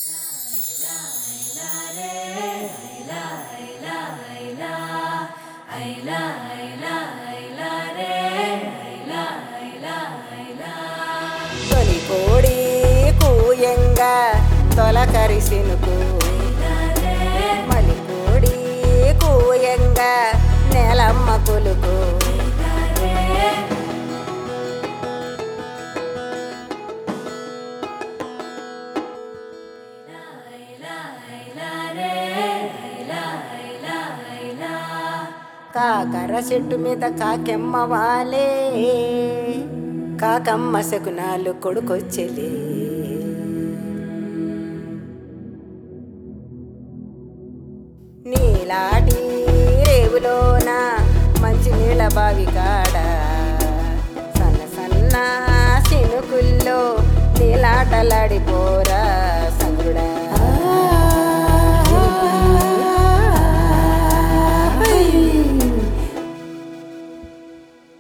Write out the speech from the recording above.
తొలి కోడి కూయంగా తొలకరి సినుకు మలి కోడి కూయంగా నేలమ్మ కొలుకు కాకర చెట్టు మీద కాకెమ్మ వాలే కాకమ్మ శకునాలు కొడుకొచ్చెలే నీలాటి రేవులోన మంచి నీళ్ళ బావి కాడ సన్న సన్న సినుకుల్లో నీలాటలాడిపోరా